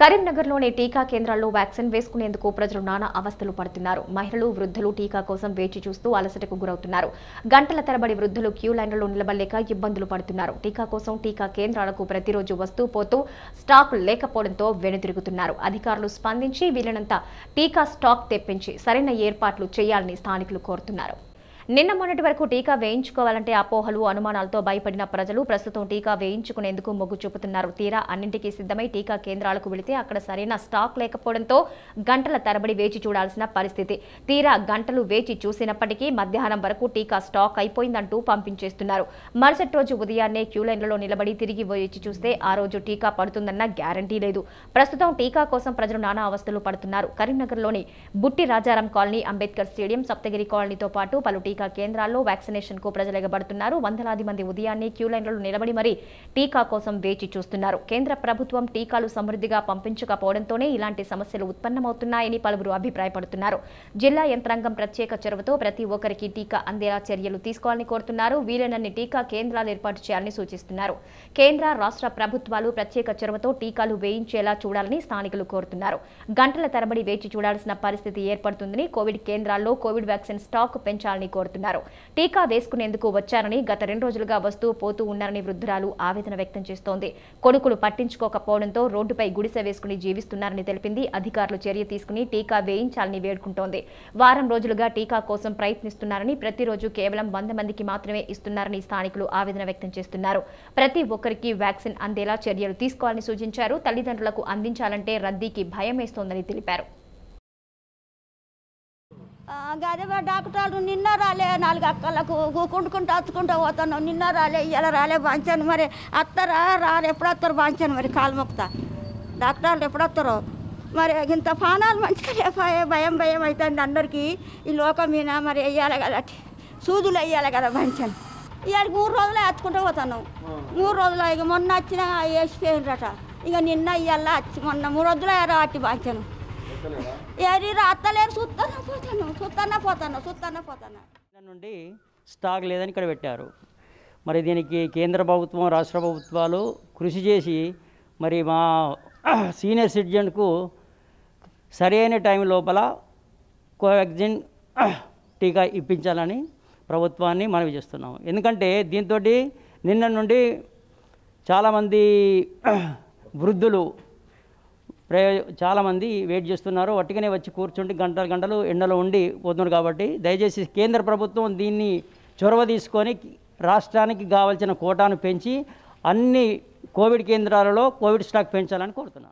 కరీంనగర్లోని టీకా కేంద్రాల్లో వ్యాక్సిన్ వేసుకునేందుకు ప్రజలు నానా అవస్థలు పడుతున్నారు మహిళలు వృద్ధులు టీకా కోసం వేచి చూస్తూ అలసటకు గురవుతున్నారు గంటల తరబడి వృద్ధులు క్యూ లైన్లలో నిలబడలేక ఇబ్బందులు పడుతున్నారు టీకా కోసం టీకా కేంద్రాలకు ప్రతిరోజు వస్తూ పోతూ స్టాక్ లేకపోవడంతో వెనుతిరుగుతున్నారు అధికారులు స్పందించి వీలైనంత టీకా స్టాక్ తెప్పించి సరైన ఏర్పాట్లు చేయాలని స్థానికులు కోరుతున్నారు నిన్న మొన్నటి వరకు టీకా వేయించుకోవాలంటే అపోహలు అనుమానాలతో భయపడిన ప్రజలు ప్రస్తుతం టీకా వేయించుకునేందుకు మొగ్గు చూపుతున్నారు తీరా అన్నింటికీ సిద్ధమై టీకా కేంద్రాలకు వెళితే అక్కడ సరైన స్టాక్ లేకపోవడంతో గంటల తరబడి వేచి చూడాల్సిన పరిస్థితి తీరా గంటలు వేచి చూసినప్పటికీ మధ్యాహ్నం వరకు టీకా స్టాక్ అయిపోయిందంటూ పంపించేస్తున్నారు మరుసటి రోజు ఉదయాన్నే క్యూ లైన్లలో నిలబడి తిరిగి వేచి చూస్తే ఆ రోజు టీకా పడుతుందన్న గ్యారంటీ లేదు ప్రస్తుతం టీకా కోసం ప్రజలు నానా అవస్థలు పడుతున్నారు కరీంనగర్లోని బుట్టి రాజారాం కాలనీ అంబేద్కర్ స్టేడియం సప్తగిరి కాలనీతో పాటు పలు టీకా కేంద్రాల్లో వ్యాక్సినేషన్ కు ప్రజలు ఎగబడుతున్నారు వందలాది మంది ఉదయాన్నే క్యూ లైన్లలో నిలబడి మరీ టీకా కోసం వేచి చూస్తున్నారు కేంద్ర ప్రభుత్వం టీకాలు సమృద్ధిగా పంపించకపోవడంతోనే ఇలాంటి సమస్యలు ఉత్పన్నమవుతున్నాయని పలువురు అభిప్రాయపడుతున్నారు జిల్లా యంత్రాంగం ప్రత్యేక చొరవతో ప్రతి ఒక్కరికి టీకా అందేలా చర్యలు తీసుకోవాలని కోరుతున్నారు వీలైనన్ని టీకా కేంద్రాలు ఏర్పాటు చేయాలని సూచిస్తున్నారు కేంద్ర రాష్ట్ర ప్రభుత్వాలు ప్రత్యేక చొరవతో టీకాలు వేయించేలా చూడాలని స్థానికులు కోరుతున్నారు గంటల తరబడి వేచి చూడాల్సిన పరిస్థితి ఏర్పడుతుందని కోవిడ్ కేంద్రాల్లో కోవిడ్ వ్యాక్సిన్ స్టాక్ పెంచాలని కోరుతున్నారు టీకా వేసుకునేందుకు వచ్చారని గత రెండు రోజులుగా వస్తూ పోతూ ఉన్నారని వృద్ధురాలు ఆవేదన వ్యక్తం చేస్తోంది కొడుకులు పట్టించుకోకపోవడంతో రోడ్డుపై గుడిసె వేసుకుని జీవిస్తున్నారని తెలిపింది అధికారులు చర్య తీసుకుని టీకా వేయించాలని వేడుకుంటోంది వారం రోజులుగా టీకా కోసం ప్రయత్నిస్తున్నారని ప్రతిరోజు కేవలం వంద మందికి మాత్రమే ఇస్తున్నారని స్థానికులు ఆవేదన వ్యక్తం చేస్తున్నారు ప్రతి ఒక్కరికి వ్యాక్సిన్ అందేలా చర్యలు తీసుకోవాలని సూచించారు తల్లిదండ్రులకు అందించాలంటే రద్దీకి భయం వేస్తోందని తెలిపారు ఆ, గదే మరి డాక్టర్లు నిన్న రాలే నాలుగు అక్కలకు కూకుంటుకుంటూ అత్తుకుంటూ పోతున్నాం నిన్న రాలే ఇలా రాలే బాంచాను మరి అత్తరా రారు ఎప్పుడు వస్తారు బాంచాను మరి కాలు మొక్తా డాక్టర్లు ఎప్పుడు వస్తారో మరి ఇంత పానాలు మంచిగా లేపాయే భయం భయం అవుతుంది అందరికీ ఈ లోకం మీద మరి వెయ్యాలి కదా సూదులు వేయాలి కదా బాంచాను ఇవాళ మూడు రోజులే ఎత్తుకుంటూ పోతున్నాం మూడు రోజులు ఇక మొన్న వచ్చిన వేసిపోయినరట ఇక నిన్న ఇవాళ వచ్చి మొన్న మూడు రోజులే రాటి బాంచాను ఏరి అత్తలేరు చూస్తానా పోతాను చూస్తానా పోతాను చూస్తానా పోతాను నిన్న నుండి స్టాక్ లేదని ఇక్కడ పెట్టారు మరి దీనికి కేంద్ర ప్రభుత్వం రాష్ట్ర ప్రభుత్వాలు కృషి చేసి మరి మా సీనియర్ సిటిజన్కు సరైన టైం లోపల కోవాక్సిన్ టీకా ఇప్పించాలని ప్రభుత్వాన్ని మనవి చేస్తున్నాము ఎందుకంటే దీంతో నిన్న నుండి చాలామంది వృద్ధులు ప్రయో చాలామంది వెయిట్ చేస్తున్నారు వట్టిగానే వచ్చి కూర్చుండి గంటలు గంటలు ఎండలో ఉండి పోతున్నారు కాబట్టి దయచేసి కేంద్ర ప్రభుత్వం దీన్ని చొరవ తీసుకొని రాష్ట్రానికి కావాల్సిన కోటాను పెంచి అన్ని కోవిడ్ కేంద్రాలలో కోవిడ్ స్టాక్ పెంచాలని కోరుతున్నాను